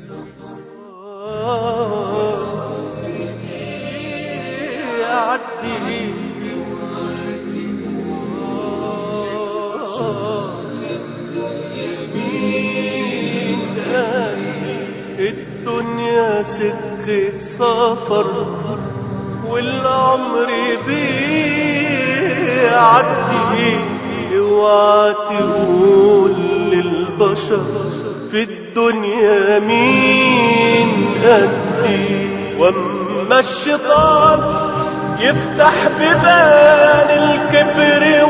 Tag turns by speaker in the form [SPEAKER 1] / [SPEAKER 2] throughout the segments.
[SPEAKER 1] يعدي الدنيا سكة سفر والعمر بيعدي اوعى تقول للبشر في الدنيا مين قدي واما الشيطان يفتح ببان الكبر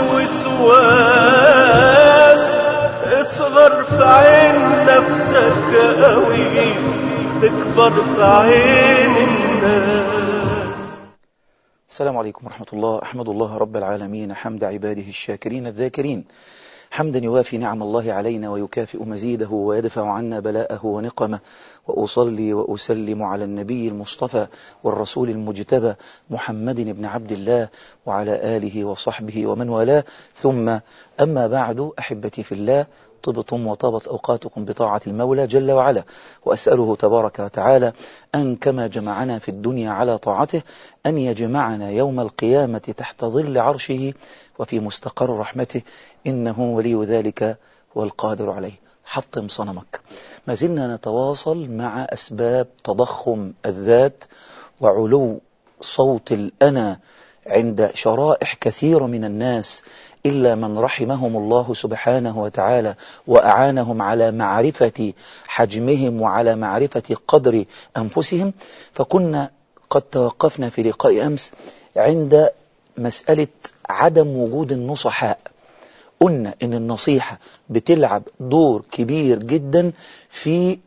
[SPEAKER 1] والوسواس اصغر في عين نفسك قوي تكبر في عين الناس
[SPEAKER 2] السلام عليكم ورحمة الله أحمد الله رب العالمين حمد عباده الشاكرين الذاكرين حمدا يوافي نعم الله علينا ويكافئ مزيده ويدفع عنا بلاءه ونقمه وأصلي وأسلم على النبي المصطفى والرسول المجتبى محمد بن عبد الله وعلى آله وصحبه ومن والاه ثم أما بعد أحبتي في الله طبتم وطابت أوقاتكم بطاعة المولى جل وعلا وأسأله تبارك وتعالى أن كما جمعنا في الدنيا على طاعته أن يجمعنا يوم القيامة تحت ظل عرشه وفي مستقر رحمته إنه ولي ذلك والقادر عليه حطم صنمك ما زلنا نتواصل مع أسباب تضخم الذات وعلو صوت الأنا عند شرائح كثير من الناس إلا من رحمهم الله سبحانه وتعالى وأعانهم على معرفة حجمهم وعلى معرفة قدر أنفسهم فكنا قد توقفنا في لقاء أمس عند مسألة عدم وجود النصحاء قلنا إن النصيحة بتلعب دور كبير جدا في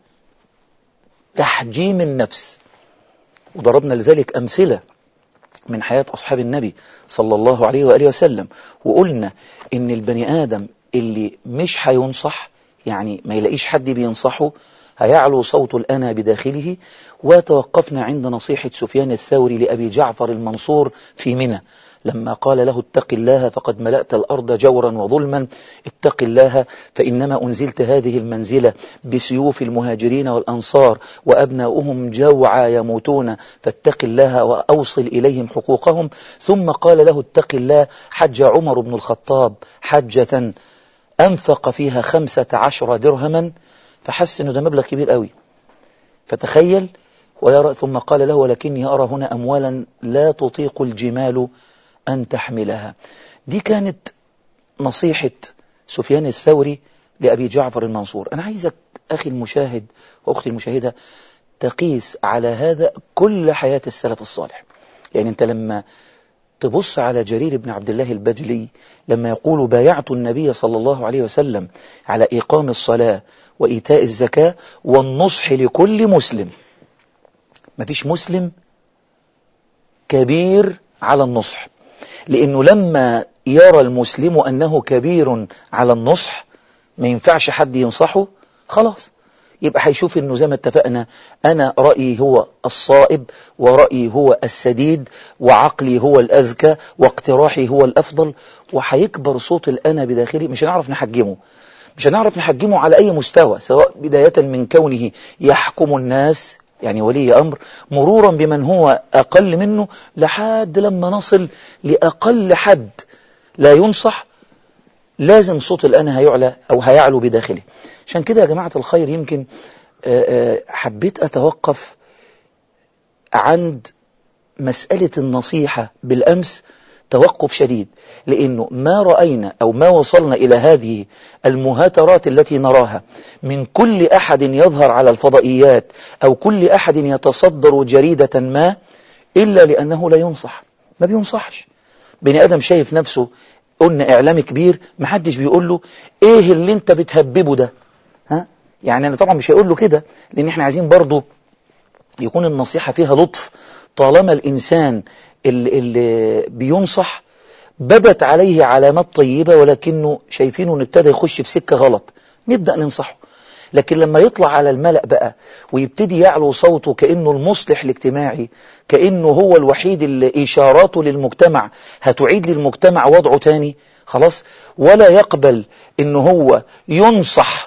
[SPEAKER 2] تحجيم النفس وضربنا لذلك أمثلة من حياة أصحاب النبي صلى الله عليه وآله وسلم وقلنا إن البني آدم اللي مش هينصح يعني ما يلاقيش حد بينصحه هيعلو صوت الأنا بداخله وتوقفنا عند نصيحة سفيان الثوري لأبي جعفر المنصور في منى لما قال له اتق الله فقد ملأت الأرض جورا وظلما اتق الله فإنما أنزلت هذه المنزلة بسيوف المهاجرين والأنصار وأبناؤهم جوعى يموتون فاتق الله وأوصل إليهم حقوقهم ثم قال له اتق الله حج عمر بن الخطاب حجة أنفق فيها خمسة عشر درهما فحس أنه ده مبلغ كبير قوي فتخيل ويرى ثم قال له ولكني أرى هنا أموالا لا تطيق الجمال أن تحملها دي كانت نصيحة سفيان الثوري لأبي جعفر المنصور أنا عايزك أخي المشاهد وأختي المشاهدة تقيس على هذا كل حياة السلف الصالح يعني أنت لما تبص على جرير بن عبد الله البجلي لما يقول بايعت النبي صلى الله عليه وسلم على إقام الصلاة وإيتاء الزكاة والنصح لكل مسلم مفيش مسلم كبير على النصح لأنه لما يرى المسلم أنه كبير على النصح ما ينفعش حد ينصحه خلاص يبقى هيشوف انه زي ما اتفقنا انا رأيي هو الصائب ورأيي هو السديد وعقلي هو الأذكى واقتراحي هو الأفضل وهيكبر صوت الأنا بداخلي مش هنعرف نحجمه مش هنعرف نحجمه على أي مستوى سواء بداية من كونه يحكم الناس يعني ولي أمر مرورا بمن هو أقل منه لحد لما نصل لأقل حد لا ينصح لازم صوت الأنا هيعلى أو هيعلو بداخله عشان كده يا جماعة الخير يمكن حبيت أتوقف عند مسألة النصيحة بالأمس توقف شديد لأنه ما رأينا أو ما وصلنا إلى هذه المهاترات التي نراها من كل أحد يظهر على الفضائيات أو كل أحد يتصدر جريدة ما إلا لأنه لا ينصح ما بينصحش بني آدم شايف نفسه قلنا إعلام كبير محدش بيقول له إيه اللي أنت بتهببه ده ها؟ يعني أنا طبعا مش هيقول له كده لأن إحنا عايزين برضو يكون النصيحة فيها لطف طالما الإنسان اللي, اللي بينصح بدت عليه علامات طيبة ولكنه شايفينه انه ابتدى يخش في سكة غلط نبدأ ننصحه لكن لما يطلع على الملأ بقى ويبتدي يعلو صوته كأنه المصلح الاجتماعي كأنه هو الوحيد اللي إشاراته للمجتمع هتعيد للمجتمع وضعه تاني خلاص ولا يقبل انه هو ينصح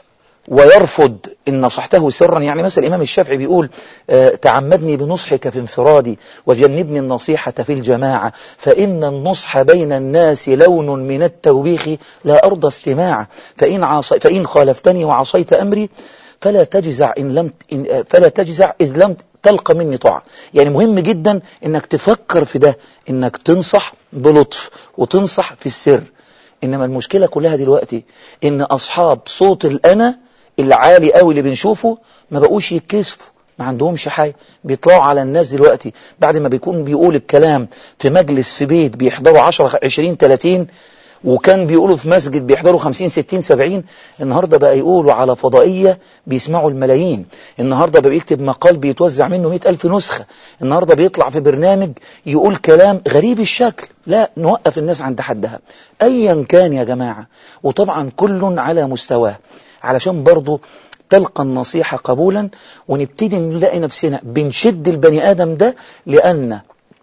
[SPEAKER 2] ويرفض إن نصحته سرا يعني مثلا الإمام الشافعي بيقول آه، تعمدني بنصحك في انفرادي وجنبني النصيحة في الجماعة فإن النصح بين الناس لون من التوبيخ لا أرضى استماعه فإن, عصي فإن خالفتني وعصيت أمري فلا تجزع إن لم إن آه، فلا تجزع إذ لم تلقى مني طاعة يعني مهم جدا إنك تفكر في ده إنك تنصح بلطف وتنصح في السر إنما المشكلة كلها دلوقتي إن أصحاب صوت الأنا العالي قوي اللي بنشوفه ما بقوش يتكسفوا ما عندهمش حاجة بيطلعوا على الناس دلوقتي بعد ما بيكون بيقول الكلام في مجلس في بيت بيحضروا 10 20 30 وكان بيقولوا في مسجد بيحضروا 50 60 70 النهارده بقى يقولوا على فضائية بيسمعوا الملايين النهارده بقى بيكتب مقال بيتوزع منه 100 ألف نسخة النهارده بيطلع في برنامج يقول كلام غريب الشكل لا نوقف الناس عند حدها أيا كان يا جماعة وطبعا كل على مستواه علشان برضو تلقى النصيحة قبولا ونبتدي نلاقي نفسنا بنشد البني آدم ده لأن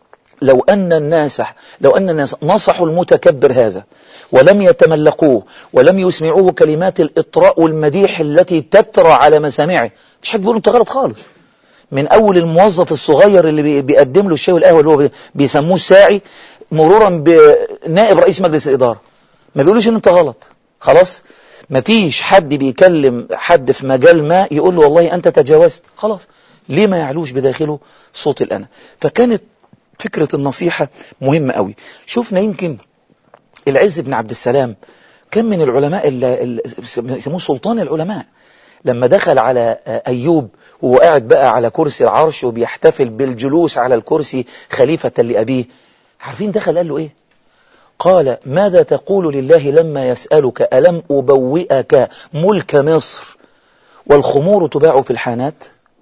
[SPEAKER 2] لو أن الناس لو أن الناس نصحوا المتكبر هذا ولم يتملقوه ولم يسمعوه كلمات الإطراء والمديح التي تترى على مسامعه مش حد بيقول انت غلط خالص من أول الموظف الصغير اللي بي- بيقدم له الشاي والقهوة اللي هو بي- بيسموه الساعي مرورا بنائب رئيس مجلس الإدارة ما بيقولوش ان انت غلط خلاص ما فيش حد بيكلم حد في مجال ما يقول له والله أنت تجاوزت خلاص ليه ما يعلوش بداخله صوت الأنا فكانت فكرة النصيحة مهمة قوي شفنا يمكن العز بن عبد السلام كان من العلماء اللي يسموه سلطان العلماء لما دخل على أيوب وهو قاعد بقى على كرسي العرش وبيحتفل بالجلوس على الكرسي خليفة لأبيه عارفين دخل قال له إيه قال ماذا تقول لله لما يسألك ألم أبوئك ملك مصر والخمور تباع في الحانات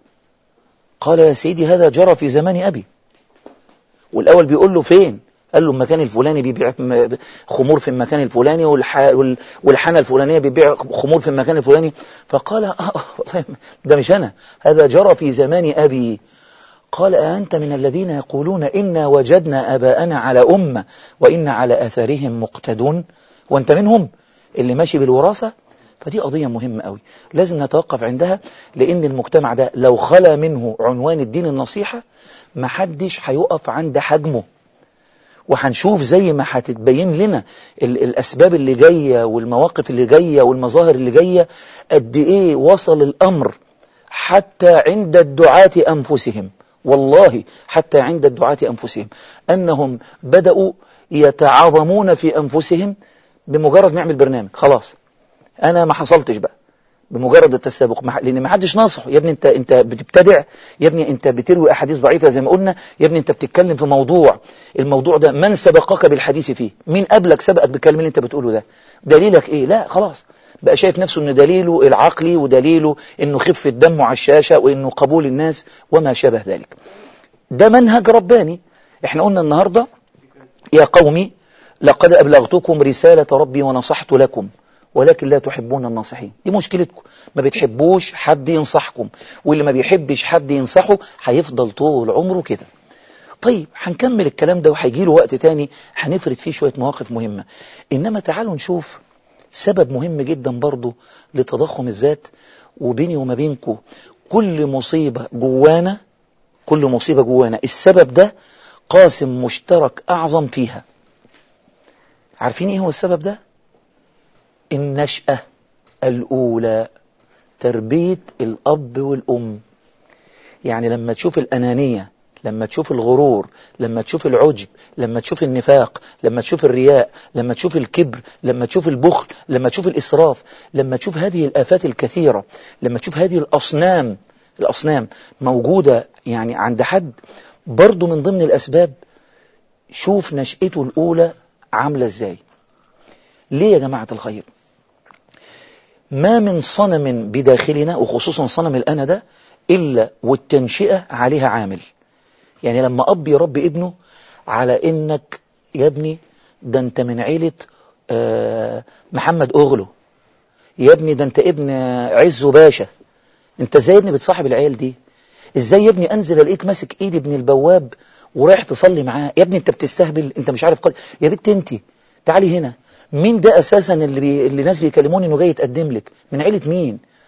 [SPEAKER 2] قال يا سيدي هذا جرى في زمان أبي والأول بيقول له فين قال له المكان الفلاني بيبيع خمور في المكان الفلاني والحانة الفلانية بيبيع خمور في المكان الفلاني فقال آه ده مش أنا هذا جرى في زمان أبي قال أنت من الذين يقولون إنا وجدنا أباءنا على أمة وإنا على أثارهم مقتدون وأنت منهم اللي ماشي بالوراثة فدي قضية مهمة قوي لازم نتوقف عندها لأن المجتمع ده لو خلى منه عنوان الدين النصيحة محدش هيقف عند حجمه وهنشوف زي ما هتتبين لنا الأسباب اللي جاية والمواقف اللي جاية والمظاهر اللي جاية قد إيه وصل الأمر حتى عند الدعاة أنفسهم والله حتى عند الدعاة أنفسهم أنهم بدأوا يتعاظمون في أنفسهم بمجرد ما يعمل برنامج خلاص أنا ما حصلتش بقى بمجرد التسابق لأن ما حدش ناصحه يا ابني أنت, انت بتبتدع يا ابني أنت بتروي أحاديث ضعيفة زي ما قلنا يا ابني أنت بتتكلم في موضوع الموضوع ده من سبقك بالحديث فيه مين قبلك سبقك بالكلام اللي أنت بتقوله ده دليلك إيه لا خلاص بقى شايف نفسه أن دليله العقلي ودليله أنه خفة دمه على الشاشة وأنه قبول الناس وما شابه ذلك ده منهج رباني احنا قلنا النهاردة يا قومي لقد أبلغتكم رسالة ربي ونصحت لكم ولكن لا تحبون الناصحين دي مشكلتكم ما بتحبوش حد ينصحكم واللي ما بيحبش حد ينصحه هيفضل طول عمره كده طيب هنكمل الكلام ده وهيجي له وقت تاني هنفرد فيه شوية مواقف مهمة إنما تعالوا نشوف سبب مهم جدا برضو لتضخم الذات وبيني وما بينكم كل مصيبة جوانا كل مصيبة جوانا السبب ده قاسم مشترك أعظم فيها عارفين إيه هو السبب ده النشأة الأولى تربية الأب والأم يعني لما تشوف الأنانية لما تشوف الغرور لما تشوف العجب لما تشوف النفاق لما تشوف الرياء لما تشوف الكبر لما تشوف البخل لما تشوف الإسراف لما تشوف هذه الآفات الكثيرة لما تشوف هذه الأصنام الأصنام موجودة يعني عند حد برضو من ضمن الأسباب شوف نشأته الأولى عاملة ازاي ليه يا جماعة الخير ما من صنم بداخلنا وخصوصا صنم الأنا ده إلا والتنشئة عليها عامل يعني لما أب يربي ابنه على إنك يا ابني ده أنت من عيلة آه محمد أغلو يا ابني ده أنت ابن عزو باشا أنت ازاي يا ابني بتصاحب العيال دي ازاي يا ابني أنزل ألاقيك ماسك إيد ابن البواب ورايح تصلي معاه يا ابني أنت بتستهبل أنت مش عارف قد... يا بنت أنت تعالي هنا مين ده أساسا اللي, بي... اللي ناس بيكلموني إنه جاي يتقدم لك من عيلة مين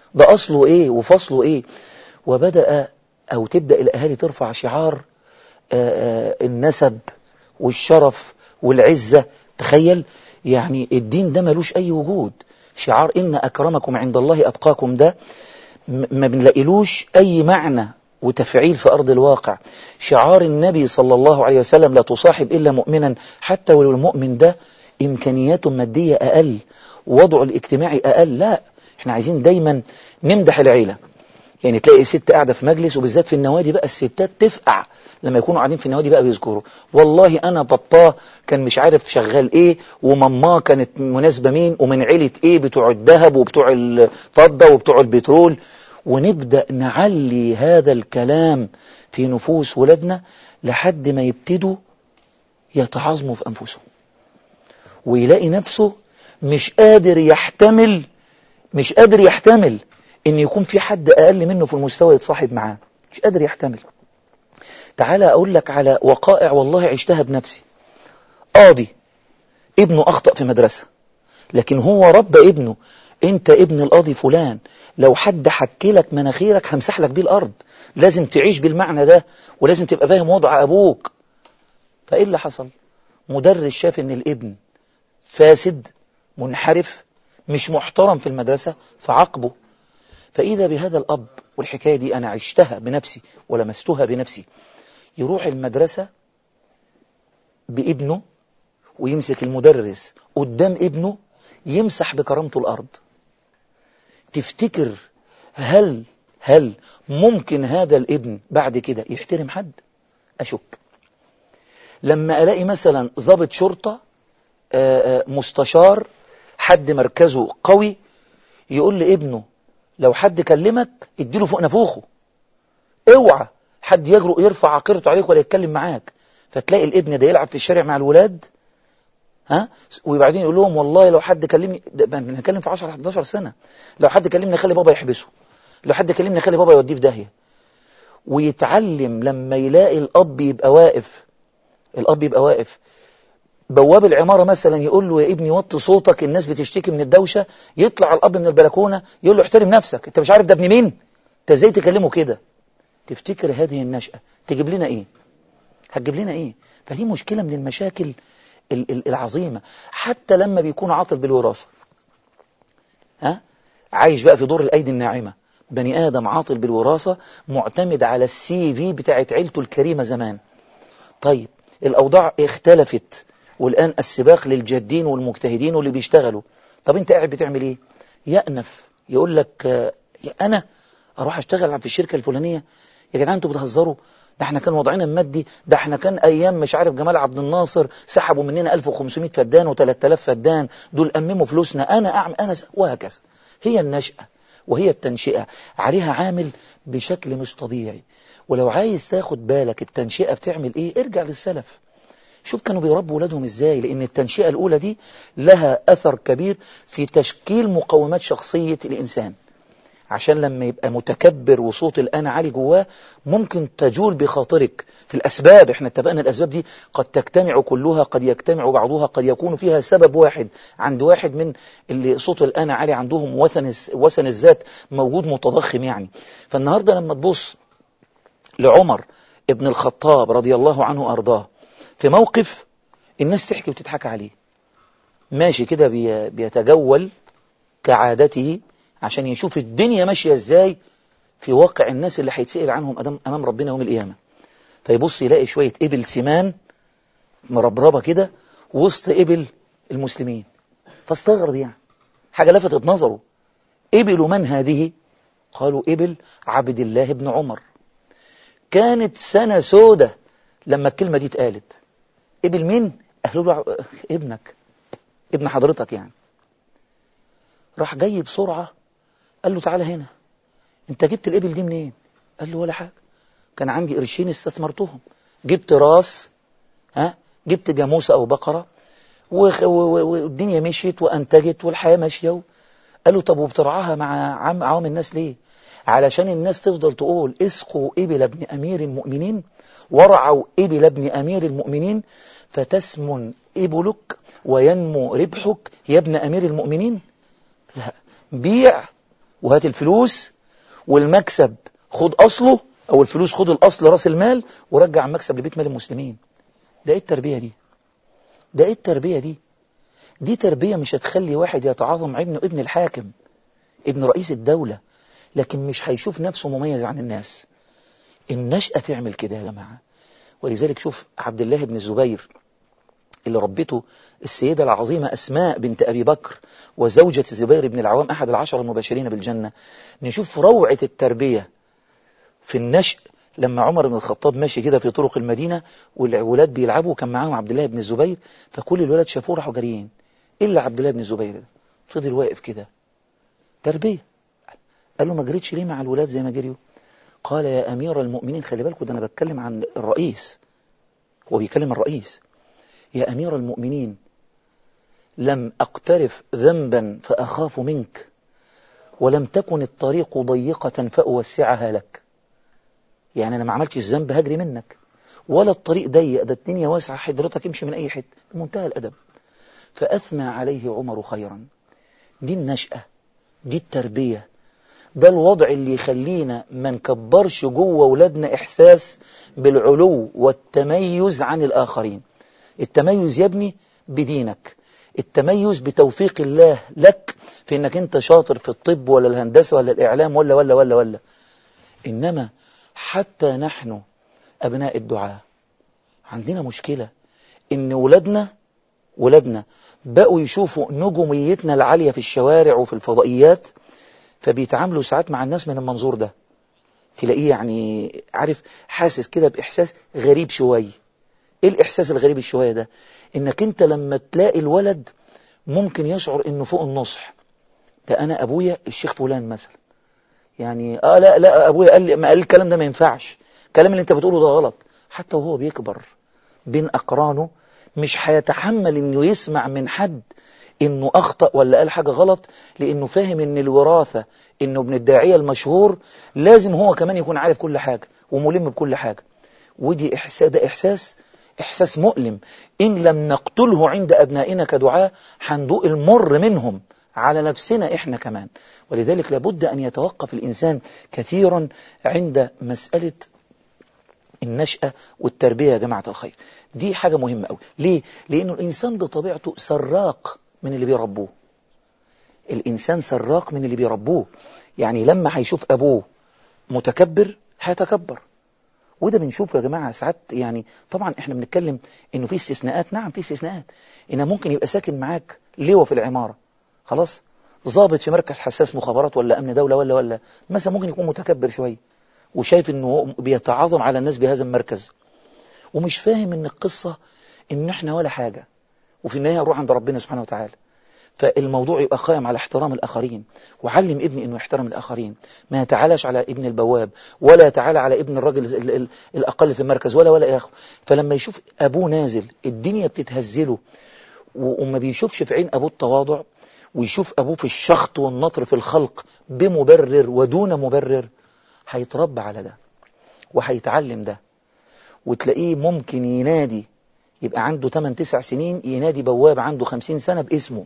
[SPEAKER 2] ده أصله إيه وفصله إيه وبدأ أو تبدأ الأهالي ترفع شعار آآ آآ النسب والشرف والعزة تخيل يعني الدين ده ملوش أي وجود شعار إن أكرمكم عند الله أتقاكم ده ما بنلاقيلوش أي معنى وتفعيل في أرض الواقع شعار النبي صلى الله عليه وسلم لا تصاحب إلا مؤمنا حتى ولو المؤمن ده إمكانياته المادية أقل ووضعه الاجتماعي أقل لا احنا عايزين دايما نمدح العيلة يعني تلاقي ست قاعدة في مجلس وبالذات في النوادي بقى الستات تفقع لما يكونوا قاعدين في النوادي بقى بيذكروا والله أنا باباه كان مش عارف شغال إيه وماماه كانت مناسبة مين ومن عيلة إيه بتوع الذهب وبتوع الفضة وبتوع البترول ونبدأ نعلي هذا الكلام في نفوس ولادنا لحد ما يبتدوا يتعظموا في أنفسهم ويلاقي نفسه مش قادر يحتمل مش قادر يحتمل ان يكون في حد اقل منه في المستوى يتصاحب معاه مش قادر يحتمل تعالى اقول لك على وقائع والله عشتها بنفسي قاضي ابنه اخطأ في مدرسة لكن هو رب ابنه انت ابن القاضي فلان لو حد حكي لك مناخيرك همسح لك بيه الارض لازم تعيش بالمعنى ده ولازم تبقى فاهم وضع ابوك فايه اللي حصل مدرس شاف ان الابن فاسد منحرف مش محترم في المدرسة فعاقبه فإذا بهذا الأب والحكاية دي أنا عشتها بنفسي ولمستها بنفسي يروح المدرسة بابنه ويمسك المدرس قدام ابنه يمسح بكرامته الأرض تفتكر هل هل ممكن هذا الابن بعد كده يحترم حد أشك لما ألاقي مثلا ضابط شرطة مستشار حد مركزه قوي يقول لابنه لو حد كلمك اديله فوق نفوخه اوعى حد يجرؤ يرفع عقيرته عليك ولا يتكلم معاك فتلاقي الابن ده يلعب في الشارع مع الولاد ها وبعدين يقول لهم والله لو حد كلمني بنتكلم في 10 11 سنه لو حد كلمني خلي بابا يحبسه لو حد كلمني خلي بابا يوديه في داهيه ويتعلم لما يلاقي الاب يبقى واقف الاب يبقى واقف بواب العمارة مثلا يقول له يا ابني وطي صوتك الناس بتشتكي من الدوشة يطلع الأب من البلكونة يقول له احترم نفسك انت مش عارف ده ابن مين انت ازاي تكلمه كده تفتكر هذه النشأة تجيب لنا ايه هتجيب لنا ايه فدي مشكلة من المشاكل العظيمة حتى لما بيكون عاطل بالوراثة ها عايش بقى في دور الأيدي الناعمة بني آدم عاطل بالوراثة معتمد على السي في بتاعت عيلته الكريمة زمان طيب الأوضاع اختلفت والآن السباق للجادين والمجتهدين واللي بيشتغلوا طب انت قاعد بتعمل ايه يأنف يقول لك يا أنا أروح أشتغل في الشركة الفلانية يا جدعان انتوا بتهزروا ده احنا كان وضعنا المادي ده احنا كان أيام مش عارف جمال عبد الناصر سحبوا مننا 1500 فدان و3000 فدان دول أمموا فلوسنا أنا أعمل أنا وهكذا هي النشأة وهي التنشئة عليها عامل بشكل مش طبيعي ولو عايز تاخد بالك التنشئة بتعمل ايه ارجع للسلف شوف كانوا بيربوا ولادهم ازاي لان التنشئة الاولى دي لها اثر كبير في تشكيل مقومات شخصية الانسان عشان لما يبقى متكبر وصوت الأنا عالي جواه ممكن تجول بخاطرك في الأسباب احنا اتفقنا الأسباب دي قد تجتمع كلها قد يجتمع بعضها قد يكون فيها سبب واحد عند واحد من اللي صوت الأنا عالي عندهم وثن وثن الذات موجود متضخم يعني فالنهاردة لما تبص لعمر ابن الخطاب رضي الله عنه وأرضاه في موقف الناس تحكي وتضحك عليه ماشي كده بيتجول كعادته عشان يشوف الدنيا ماشية ازاي في واقع الناس اللي هيتسأل عنهم أمام ربنا يوم القيامة فيبص يلاقي شوية إبل سمان مربربة كده وسط إبل المسلمين فاستغرب يعني حاجة لفتت نظره إبل من هذه قالوا إبل عبد الله بن عمر كانت سنة سودة لما الكلمة دي اتقالت إبل مين؟ قالوا له ابنك ابن حضرتك يعني راح جاي بسرعة قال له تعالى هنا انت جبت الإبل دي منين قال له ولا حاجة كان عندي قرشين استثمرتهم جبت راس ها جبت جاموسة أو بقرة والدنيا مشيت وأنتجت والحياة ماشية قال له طب وبترعاها مع عم عوام الناس ليه علشان الناس تفضل تقول اسقوا إبل ابن أمير المؤمنين ورعوا إبل ابن أمير المؤمنين فتسمن إبلك وينمو ربحك يا ابن أمير المؤمنين لا بيع وهات الفلوس والمكسب خد أصله أو الفلوس خد الأصل راس المال ورجع المكسب لبيت مال المسلمين ده إيه التربية دي ده إيه التربية دي دي تربية مش هتخلي واحد يتعاظم ابنه ابن الحاكم ابن رئيس الدولة لكن مش هيشوف نفسه مميز عن الناس النشأة تعمل كده يا جماعة ولذلك شوف عبد الله بن الزبير اللي ربته السيدة العظيمة أسماء بنت أبي بكر وزوجة الزبير بن العوام أحد العشر المباشرين بالجنة نشوف روعة التربية في النشء لما عمر بن الخطاب ماشي كده في طرق المدينة والولاد بيلعبوا كان معاهم عبد الله بن الزبير فكل الولاد شافوه راحوا جاريين إلا عبد الله بن الزبير ده فضل واقف كده تربية قال له ما جريتش ليه مع الولاد زي ما جريوا قال يا أمير المؤمنين خلي بالكم ده أنا بتكلم عن الرئيس هو بيكلم الرئيس يا أمير المؤمنين لم أقترف ذنبا فأخاف منك ولم تكن الطريق ضيقة فأوسعها لك يعني أنا ما عملتش الذنب هجري منك ولا الطريق ضيق ده الدنيا واسعة حضرتك امشي من أي حتة بمنتهى الأدب فأثنى عليه عمر خيرا دي النشأة دي التربية ده الوضع اللي يخلينا ما نكبرش جوه ولادنا إحساس بالعلو والتميز عن الآخرين التميز يا ابني بدينك التميز بتوفيق الله لك في انك انت شاطر في الطب ولا الهندسة ولا الإعلام ولا ولا ولا ولا إنما حتى نحن أبناء الدعاء عندنا مشكلة إن ولادنا ولادنا بقوا يشوفوا نجوميتنا العالية في الشوارع وفي الفضائيات فبيتعاملوا ساعات مع الناس من المنظور ده تلاقيه يعني عارف حاسس كده بإحساس غريب شوية ايه الإحساس الغريب الشوية ده انك انت لما تلاقي الولد ممكن يشعر انه فوق النصح ده انا ابويا الشيخ فلان مثلا يعني اه لا لا ابويا قال لي ما قال الكلام ده ما ينفعش الكلام اللي انت بتقوله ده غلط حتى وهو بيكبر بين اقرانه مش هيتحمل انه يسمع من حد انه اخطأ ولا قال حاجة غلط لانه فاهم ان الوراثة انه ابن الداعية المشهور لازم هو كمان يكون عارف كل حاجة وملم بكل حاجة ودي احساس ده احساس احساس مؤلم ان لم نقتله عند ابنائنا كدعاء هندوق المر منهم على نفسنا احنا كمان ولذلك لابد ان يتوقف الانسان كثيرا عند مسألة النشأة والتربية يا جماعة الخير دي حاجة مهمة قوي ليه؟ لأنه الإنسان بطبيعته سراق من اللي بيربوه الإنسان سراق من اللي بيربوه يعني لما هيشوف أبوه متكبر هيتكبر وده بنشوفه يا جماعة ساعات يعني طبعا احنا بنتكلم انه في استثناءات نعم في استثناءات انه ممكن يبقى ساكن معاك لواء في العمارة خلاص ضابط في مركز حساس مخابرات ولا امن دولة ولا ولا مثلا ممكن يكون متكبر شوية وشايف انه بيتعاظم على الناس بهذا المركز ومش فاهم ان القصة ان احنا ولا حاجة وفي النهاية اروح عند ربنا سبحانه وتعالى فالموضوع يبقى قائم على احترام الآخرين وعلم ابني أنه يحترم الآخرين ما يتعالاش على ابن البواب ولا يتعالى على ابن الرجل ال ال الأقل في المركز ولا ولا آخر فلما يشوف أبوه نازل الدنيا بتتهزله وما بيشوفش في عين أبوه التواضع ويشوف أبوه في الشخط والنطر في الخلق بمبرر ودون مبرر هيتربى على ده وهيتعلم ده وتلاقيه ممكن ينادي يبقى عنده 8-9 سنين ينادي بواب عنده 50 سنة باسمه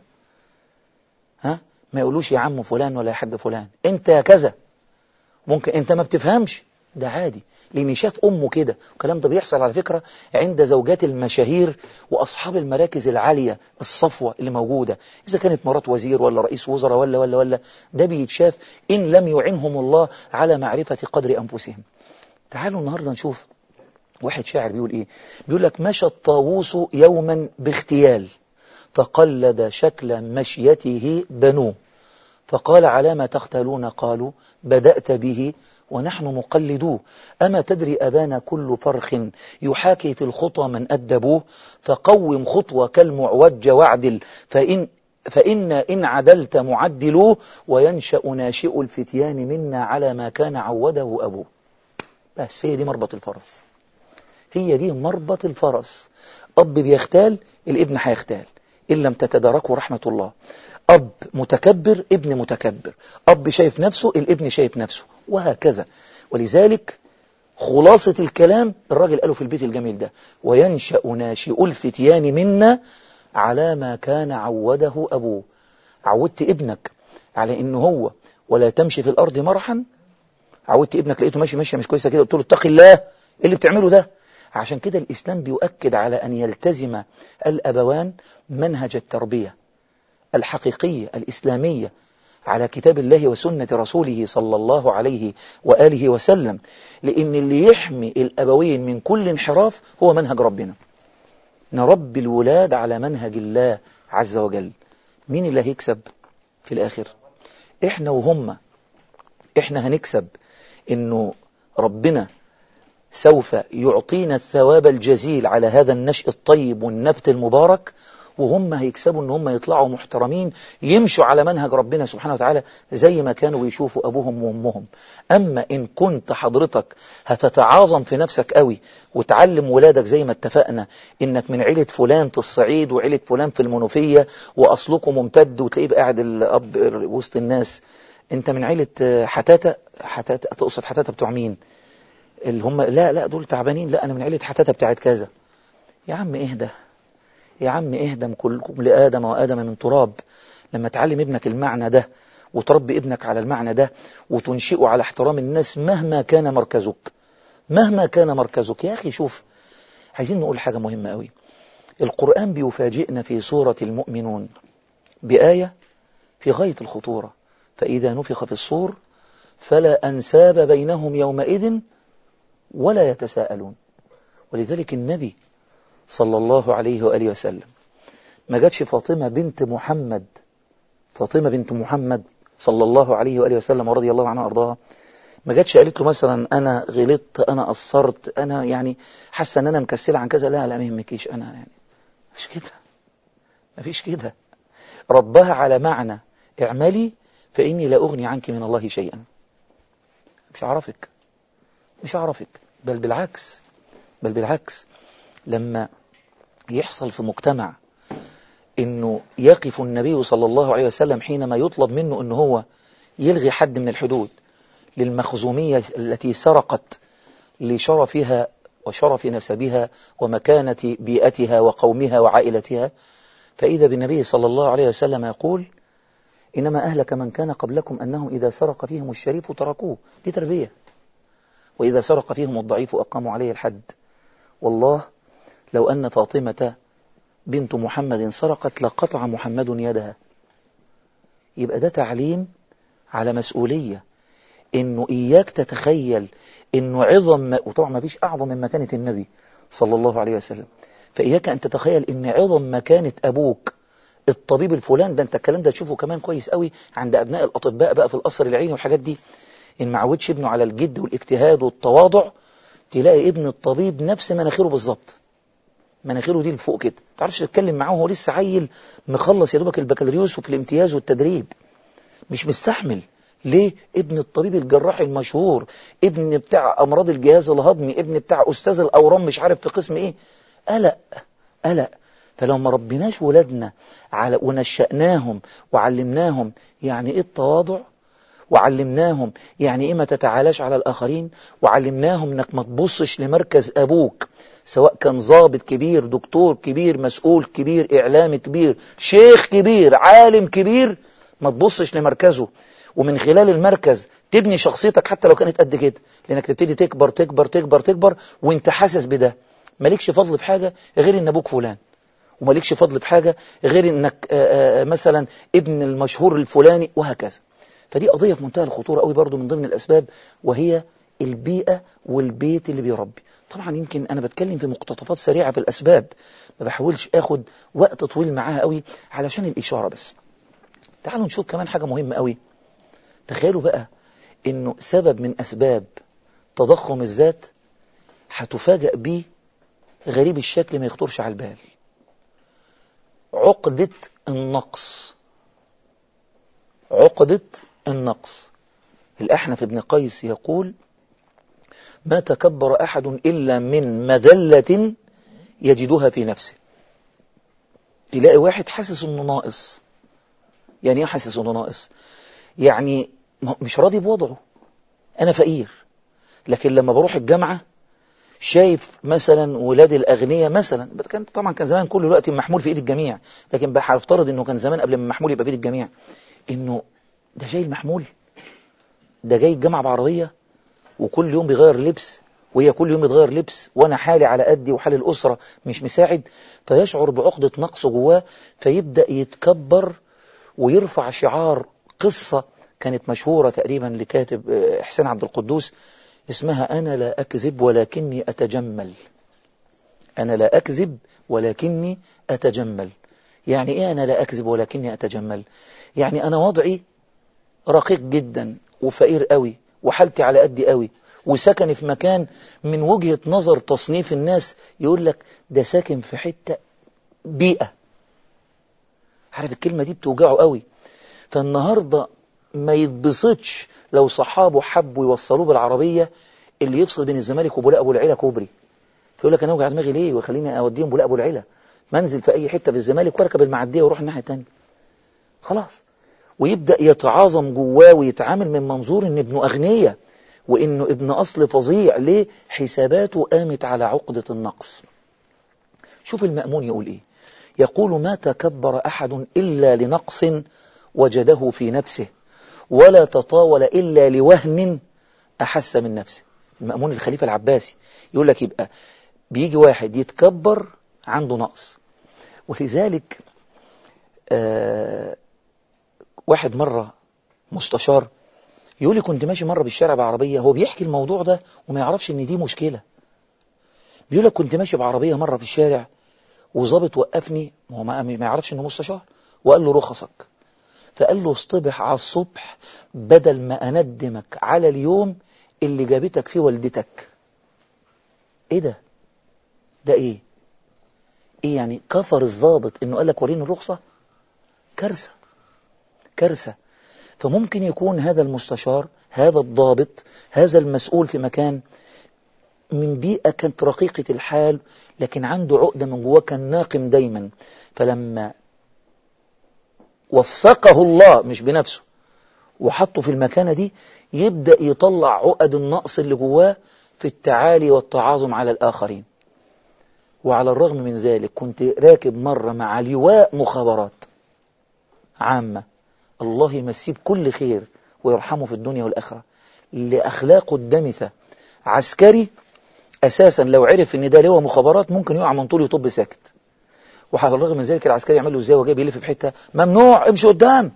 [SPEAKER 2] ها ما يقولوش يا عم فلان ولا يا حاج فلان انت يا كذا ممكن انت ما بتفهمش ده عادي لان شاف امه كده الكلام ده بيحصل على فكرة عند زوجات المشاهير واصحاب المراكز العالية الصفوة اللي موجودة اذا كانت مرات وزير ولا رئيس وزراء ولا ولا ولا ده بيتشاف ان لم يعنهم الله على معرفة قدر انفسهم تعالوا النهاردة نشوف واحد شاعر بيقول ايه بيقول لك مشى الطاووس يوما باغتيال فقلد شكل مشيته بنوه فقال على ما تختلون قالوا بدأت به ونحن مقلدوه أما تدري أبانا كل فرخ يحاكي في الخطى من أدبوه فقوم خطوة كالمعوج واعدل فإن فإن إن عدلت معدلوه وينشأ ناشئ الفتيان منا على ما كان عوده أبوه بس هي دي مربط الفرس هي دي مربط الفرس أب بيختال الابن هيختال إن لم تتداركه رحمة الله أب متكبر ابن متكبر أب شايف نفسه الابن شايف نفسه وهكذا ولذلك خلاصة الكلام الراجل قاله في البيت الجميل ده وينشأ ناشئ الفتيان منا على ما كان عوده أبوه عودت ابنك على إن هو ولا تمشي في الأرض مرحا عودت ابنك لقيته ماشي ماشية مش كويسة كده قلت له اتق الله ايه اللي بتعمله ده عشان كده الإسلام بيؤكد على أن يلتزم الأبوان منهج التربية الحقيقية الإسلامية على كتاب الله وسنة رسوله صلى الله عليه وآله وسلم لأن اللي يحمي الأبوين من كل انحراف هو منهج ربنا نربي الولاد على منهج الله عز وجل مين اللي هيكسب في الآخر إحنا وهم إحنا هنكسب إنه ربنا سوف يعطينا الثواب الجزيل على هذا النشء الطيب والنبت المبارك وهم هيكسبوا ان هم يطلعوا محترمين يمشوا على منهج ربنا سبحانه وتعالى زي ما كانوا بيشوفوا ابوهم وامهم اما ان كنت حضرتك هتتعاظم في نفسك قوي وتعلم ولادك زي ما اتفقنا انك من عيلة فلان في الصعيد وعيلة فلان في المنوفية واصلكم ممتد وتلاقيه قاعد الاب وسط الناس انت من عيلة حتاتة حتاتة تقصد حتاتة بتوع مين اللي هم لا لا دول تعبانين لا انا من عيلة حتاتة بتاعت كذا يا عم اهدى يا عم اهدم كلكم لآدم وآدم من تراب لما تعلم ابنك المعنى ده وتربي ابنك على المعنى ده وتنشئه على احترام الناس مهما كان مركزك مهما كان مركزك يا أخي شوف عايزين نقول حاجة مهمة قوي القرآن بيفاجئنا في سورة المؤمنون بآية في غاية الخطورة فإذا نفخ في الصور فلا أنساب بينهم يومئذ ولا يتساءلون ولذلك النبي صلى الله عليه وآله وسلم ما جاتش فاطمة بنت محمد فاطمة بنت محمد صلى الله عليه وآله وسلم ورضي الله عنها وأرضاها ما جاتش قالت له مثلا أنا غلطت أنا قصرت أنا يعني حاسة أن أنا مكسلة عن كذا لا لا ما يهمكيش أنا يعني مش كده ما فيش كده ربها على معنى اعملي فإني لا أغني عنك من الله شيئا مش هعرفك مش هعرفك بل بالعكس بل بالعكس لما يحصل في مجتمع انه يقف النبي صلى الله عليه وسلم حينما يطلب منه انه هو يلغي حد من الحدود للمخزومية التي سرقت لشرفها وشرف نسبها ومكانة بيئتها وقومها وعائلتها فإذا بالنبي صلى الله عليه وسلم يقول إنما أهلك من كان قبلكم أنهم إذا سرق فيهم الشريف تركوه دي تربية وإذا سرق فيهم الضعيف أقاموا عليه الحد والله لو أن فاطمة بنت محمد سرقت لقطع محمد يدها يبقى ده تعليم على مسؤولية إنه إياك تتخيل إنه عظم وطبعا ما فيش أعظم من مكانة النبي صلى الله عليه وسلم فإياك أن تتخيل إن عظم مكانة أبوك الطبيب الفلان ده أنت الكلام ده تشوفه كمان كويس قوي عند أبناء الأطباء بقى في القصر العيني والحاجات دي إن ما عودش ابنه على الجد والاجتهاد والتواضع تلاقي ابن الطبيب نفس مناخيره بالظبط مناخيره دي لفوق كده تعرفش تتكلم معاه وهو لسه عيل مخلص يا دوبك البكالوريوس وفي الامتياز والتدريب مش مستحمل ليه ابن الطبيب الجراح المشهور ابن بتاع امراض الجهاز الهضمي ابن بتاع استاذ الاورام مش عارف في قسم ايه قلق قلق فلو ما ربيناش ولادنا على ونشأناهم وعلمناهم يعني ايه التواضع وعلمناهم يعني ايه ما تتعالاش على الاخرين وعلمناهم انك ما تبصش لمركز ابوك سواء كان ضابط كبير دكتور كبير مسؤول كبير اعلامي كبير شيخ كبير عالم كبير ما تبصش لمركزه ومن خلال المركز تبني شخصيتك حتى لو كانت قد كده لانك تبتدي تكبر تكبر تكبر تكبر وانت حاسس بده مالكش فضل في حاجة غير ان ابوك فلان ومالكش فضل في حاجة غير انك آآ آآ مثلا ابن المشهور الفلاني وهكذا فدي قضية في منتهى الخطورة قوي برضو من ضمن الأسباب وهي البيئة والبيت اللي بيربي طبعا يمكن أنا بتكلم في مقتطفات سريعة في الأسباب ما بحاولش أخد وقت طويل معاها قوي علشان الإشارة بس تعالوا نشوف كمان حاجة مهمة قوي تخيلوا بقى إنه سبب من أسباب تضخم الذات هتفاجأ بيه غريب الشكل ما يخطرش على البال عقدة النقص عقدة النقص الأحنف ابن قيس يقول ما تكبر أحد إلا من مذلة يجدها في نفسه تلاقي واحد حاسس انه ناقص يعني ايه حاسس انه ناقص يعني مش راضي بوضعه انا فقير لكن لما بروح الجامعة شايف مثلا ولاد الأغنياء مثلا كان طبعا كان زمان كل الوقت محمول في ايد الجميع لكن هفترض انه كان زمان قبل ما محمول يبقى في ايد الجميع انه ده شايل محمول ده جاي الجامعة بعربية وكل يوم بيغير لبس وهي كل يوم بتغير لبس وانا حالي على قدي وحال الأسرة مش مساعد فيشعر بعقدة نقص جواه فيبدأ يتكبر ويرفع شعار قصة كانت مشهورة تقريبا لكاتب آه، حسين عبد القدوس اسمها أنا لا أكذب ولكني أتجمل أنا لا أكذب ولكني أتجمل يعني إيه أنا لا أكذب ولكني أتجمل يعني أنا وضعي رقيق جدا وفقير قوي وحالتي على قدي قوي وسكني في مكان من وجهة نظر تصنيف الناس يقول لك ده ساكن في حتة بيئة عارف الكلمة دي بتوجعه قوي فالنهاردة ما يتبسطش لو صحابه حبوا يوصلوه بالعربية اللي يفصل بين الزمالك وبولاق أبو العيلة كوبري فيقول لك أنا أوجع دماغي ليه ويخليني أوديهم بولاق أبو العيلة منزل في أي حتة في الزمالك واركب المعدية واروح الناحية التانية خلاص ويبدأ يتعاظم جواه ويتعامل من منظور إن ابنه أغنية وإنه ابن أصل فظيع ليه حساباته قامت على عقدة النقص شوف المأمون يقول إيه يقول ما تكبر أحد إلا لنقص وجده في نفسه ولا تطاول إلا لوهن أحس من نفسه المأمون الخليفة العباسي يقول لك يبقى بيجي واحد يتكبر عنده نقص ولذلك آه واحد مرة مستشار يقول لي كنت ماشي مرة بالشارع بعربية هو بيحكي الموضوع ده وما يعرفش ان دي مشكلة بيقول لك كنت ماشي بعربية مرة في الشارع وظابط وقفني هو ما ما يعرفش انه مستشار وقال له رخصك فقال له اصطبح على الصبح بدل ما اندمك على اليوم اللي جابتك فيه والدتك ايه ده ده ايه ايه يعني كفر الظابط انه قال لك وريني الرخصة كارثة كارثة فممكن يكون هذا المستشار هذا الضابط هذا المسؤول في مكان من بيئة كانت رقيقة الحال لكن عنده عقدة من جواه كان ناقم دايما فلما وفقه الله مش بنفسه وحطه في المكانة دي يبدأ يطلع عقد النقص اللي جواه في التعالي والتعاظم على الآخرين وعلى الرغم من ذلك كنت راكب مرة مع لواء مخابرات عامة الله يمسيه بكل خير ويرحمه في الدنيا والآخرة لأخلاقه الدمثة عسكري أساسا لو عرف إن ده لواء مخابرات ممكن يقع من طول يطب ساكت وعلى الرغم من ذلك العسكري يعمل له ازاي وجاي بيلف في حتة ممنوع امشي قدام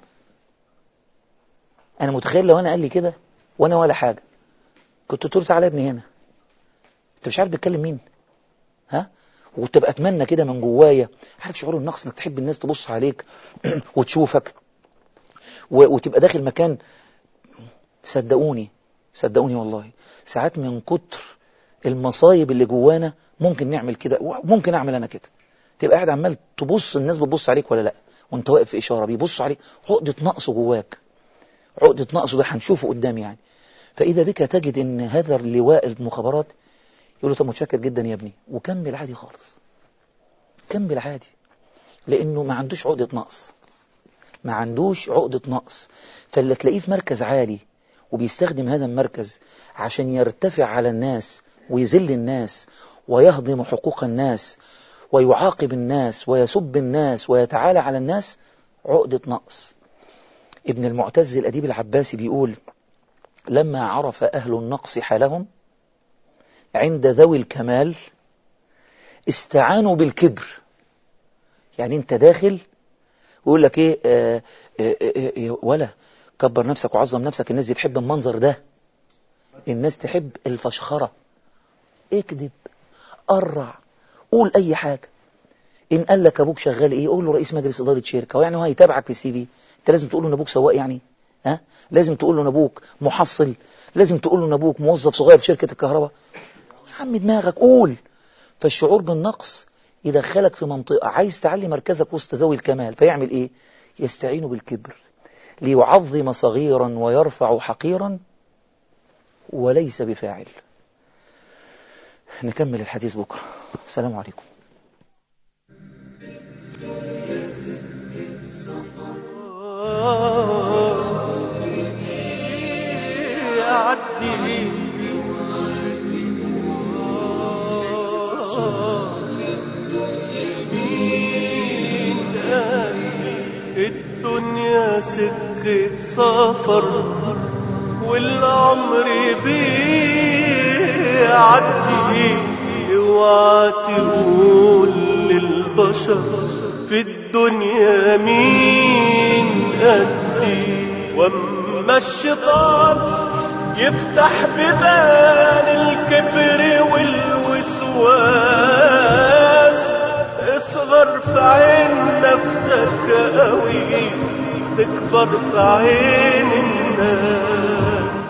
[SPEAKER 2] أنا متخيل لو أنا قال لي كده وأنا ولا حاجة كنت قلت له تعالى يا ابني هنا أنت مش عارف بتكلم مين ها وكنت بقى أتمنى كده من جوايا عارف شعور النقص إنك تحب الناس تبص عليك وتشوفك وتبقى داخل مكان صدقوني صدقوني والله ساعات من كتر المصايب اللي جوانا ممكن نعمل كده ممكن أعمل أنا كده تبقى قاعد عمال تبص الناس بتبص عليك ولا لا وانت واقف في إشارة بيبص عليك عقدة نقص جواك عقدة نقص ده هنشوفه قدام يعني فإذا بك تجد ان هذا اللواء المخابرات يقول له طب متشكر جدا يا ابني وكمل عادي خالص كمل عادي لأنه ما عندوش عقدة نقص ما عندوش عقدة نقص فاللي تلاقيه في مركز عالي وبيستخدم هذا المركز عشان يرتفع على الناس ويذل الناس ويهضم حقوق الناس ويعاقب الناس ويسب الناس ويتعالى على الناس عقدة نقص ابن المعتز الأديب العباسي بيقول لما عرف أهل النقص حالهم عند ذوي الكمال استعانوا بالكبر يعني انت داخل ويقول لك ايه آه آه آه آه ولا كبر نفسك وعظم نفسك الناس دي تحب المنظر ده الناس تحب الفشخرة اكذب قرع قول اي حاجة ان قال لك ابوك شغال ايه قول له رئيس مجلس ادارة شركة ويعني هو هيتابعك في السي في انت لازم تقول له ان ابوك سواق يعني ها لازم تقول له ان ابوك محصل لازم تقول له ان ابوك موظف صغير في شركة الكهرباء يا عم دماغك قول فالشعور بالنقص يدخلك في منطقة عايز تعلي مركزك وسط ذوي الكمال فيعمل ايه يستعين بالكبر ليعظم صغيرا ويرفع حقيرا وليس بفاعل نكمل الحديث بكرة السلام عليكم
[SPEAKER 1] يعدي الدنيا سكة سفر والعمر بيعدي اوعى تقول للبشر في الدنيا مين قدي واما الشيطان يفتح بيبان الكبر والوسواس اصغر في عين نفسك قوي تكبر في عين الناس